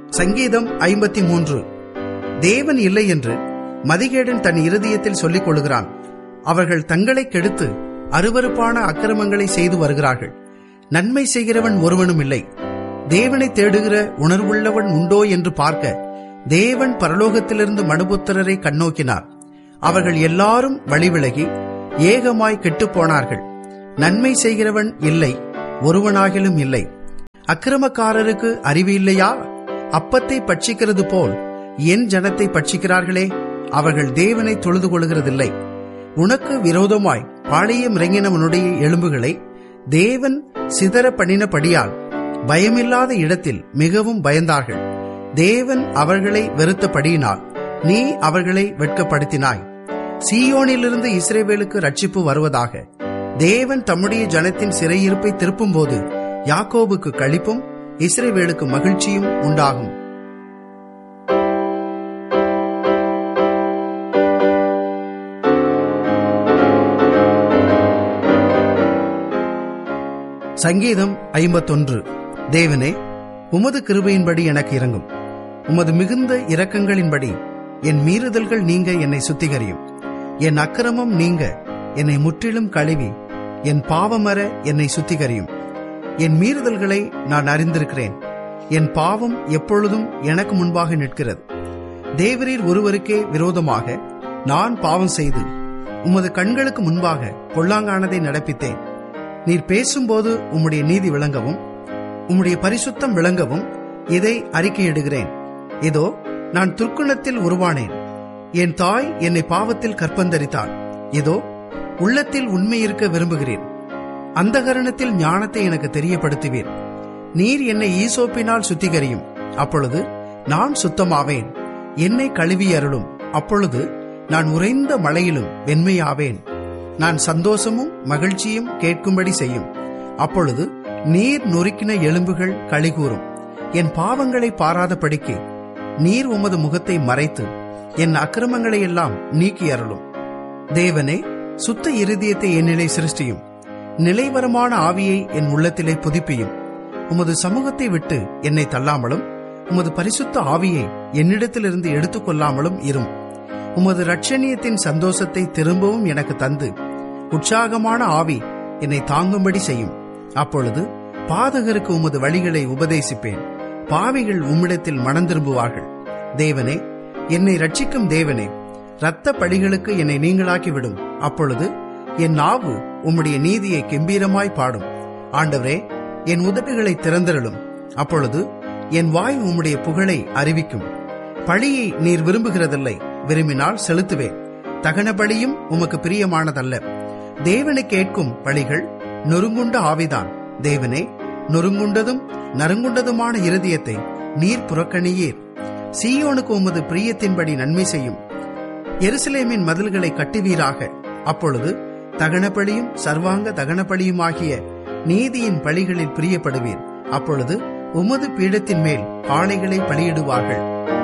சங்கீதம் ஐம்பத்தி மூன்று தேவன் இல்லை என்று மதிகேடன் தன் இருதயத்தில் சொல்லிக் கொள்கிறான் அவர்கள் தங்களை கெடுத்து அருவருப்பான அக்கிரமங்களை செய்து வருகிறார்கள் நன்மை செய்கிறவன் ஒருவனும் இல்லை தேவனை தேடுகிற உணர்வுள்ளவன் உண்டோ என்று பார்க்க தேவன் பரலோகத்திலிருந்து மனுபுத்திரரை கண்ணோக்கினார் அவர்கள் எல்லாரும் வழிவிலகி ஏகமாய் கெட்டுப் போனார்கள் நன்மை செய்கிறவன் இல்லை ஒருவனாகிலும் இல்லை அக்கிரமக்காரருக்கு அறிவு இல்லையா அப்பத்தை பட்சிக்கிறது போல் என் ஜனத்தை பட்சிக்கிறார்களே அவர்கள் தேவனை தொழுது கொள்கிறதில்லை உனக்கு விரோதமாய் பாளையம் இறங்கினவனுடைய எலும்புகளை தேவன் சிதற பண்ணினபடியால் பயமில்லாத இடத்தில் மிகவும் பயந்தார்கள் தேவன் அவர்களை வெறுத்தபடியினால் நீ அவர்களை வெட்கப்படுத்தினாய் சீயோனிலிருந்து இஸ்ரேவேலுக்கு ரட்சிப்பு வருவதாக தேவன் தம்முடைய ஜனத்தின் சிறையிருப்பை திருப்பும்போது யாக்கோபுக்கு களிப்பும் இஸ்ரேவேலுக்கு மகிழ்ச்சியும் உண்டாகும் சங்கீதம் ஐம்பத்தொன்று தேவனே உமது கிருபையின்படி எனக்கு இறங்கும் உமது மிகுந்த இரக்கங்களின்படி என் மீறுதல்கள் நீங்க என்னை சுத்திகரியும் என் அக்கிரமம் நீங்க என்னை முற்றிலும் கழுவி என் பாவமர என்னை சுத்திகரியும் என் மீறுதல்களை நான் அறிந்திருக்கிறேன் என் பாவம் எப்பொழுதும் எனக்கு முன்பாக நிற்கிறது தேவரீர் ஒருவருக்கே விரோதமாக நான் பாவம் செய்து உமது கண்களுக்கு முன்பாக பொல்லாங்கானதை நடப்பித்தேன் நீர் பேசும்போது உம்முடைய நீதி விளங்கவும் உம்முடைய பரிசுத்தம் விளங்கவும் இதை அறிக்கையிடுகிறேன் இதோ நான் துர்க்குணத்தில் உருவானேன் என் தாய் என்னை பாவத்தில் கற்பந்தரித்தாள் இதோ உள்ளத்தில் உண்மை இருக்க விரும்புகிறேன் அந்த கரணத்தில் ஞானத்தை எனக்கு தெரியப்படுத்துவீர் நீர் என்னை ஈசோப்பினால் சுத்திகரியும் அப்பொழுது நான் சுத்தமாவேன் என்னை கழுவி அருளும் அப்பொழுது நான் உறைந்த மழையிலும் வெண்மையாவேன் நான் சந்தோஷமும் மகிழ்ச்சியும் கேட்கும்படி செய்யும் அப்பொழுது நீர் நொறுக்கின எலும்புகள் கழிகூறும் என் பாவங்களை பாராதபடிக்கு நீர் உமது முகத்தை மறைத்து என் அக்கிரமங்களை எல்லாம் நீக்கி அருளும் தேவனே சுத்த இருதயத்தை என்னிலே சிருஷ்டியும் நிலைவரமான ஆவியை என் உள்ளத்திலே புதுப்பியும் உமது சமூகத்தை விட்டு என்னை தள்ளாமலும் உமது பரிசுத்த ஆவியை என்னிடத்திலிருந்து எடுத்துக்கொள்ளாமலும் இரும் உமது ரட்சணியத்தின் சந்தோஷத்தை திரும்பவும் எனக்கு தந்து உற்சாகமான ஆவி என்னை தாங்கும்படி செய்யும் அப்பொழுது பாதகருக்கு உமது வழிகளை உபதேசிப்பேன் பாவிகள் உம்மிடத்தில் மனம் திரும்புவார்கள் தேவனே என்னை ரட்சிக்கும் தேவனே இரத்த பழிகளுக்கு என்னை நீங்களாக்கி விடும் அப்பொழுது என் நாவு உம்முடைய நீதியை கெம்பீரமாய் பாடும் ஆண்டவரே என் உதடுகளை திறந்திரலும் அப்பொழுது என் வாய் உம்முடைய புகழை அறிவிக்கும் பழியை நீர் விரும்புகிறதில்லை விரும்பினால் செலுத்துவேன் தகன பலியும் உமக்கு பிரியமானதல்ல தேவனை கேட்கும் பழிகள் நொறுங்குண்ட ஆவிதான் தேவனே நொறுங்குண்டதும் நறுங்குண்டதுமான இருதயத்தை நீர் புறக்கணியீர் சீயோனுக்கு உமது பிரியத்தின்படி நன்மை செய்யும் எருசலேமின் மதில்களை கட்டுவீராக அப்பொழுது தகனப்பழியும் சர்வாங்க தகனப்பழியுமாகிய நீதியின் பழிகளில் பிரியப்படுவீர் அப்பொழுது உமது பீடத்தின் மேல் காளைகளை பலியிடுவார்கள்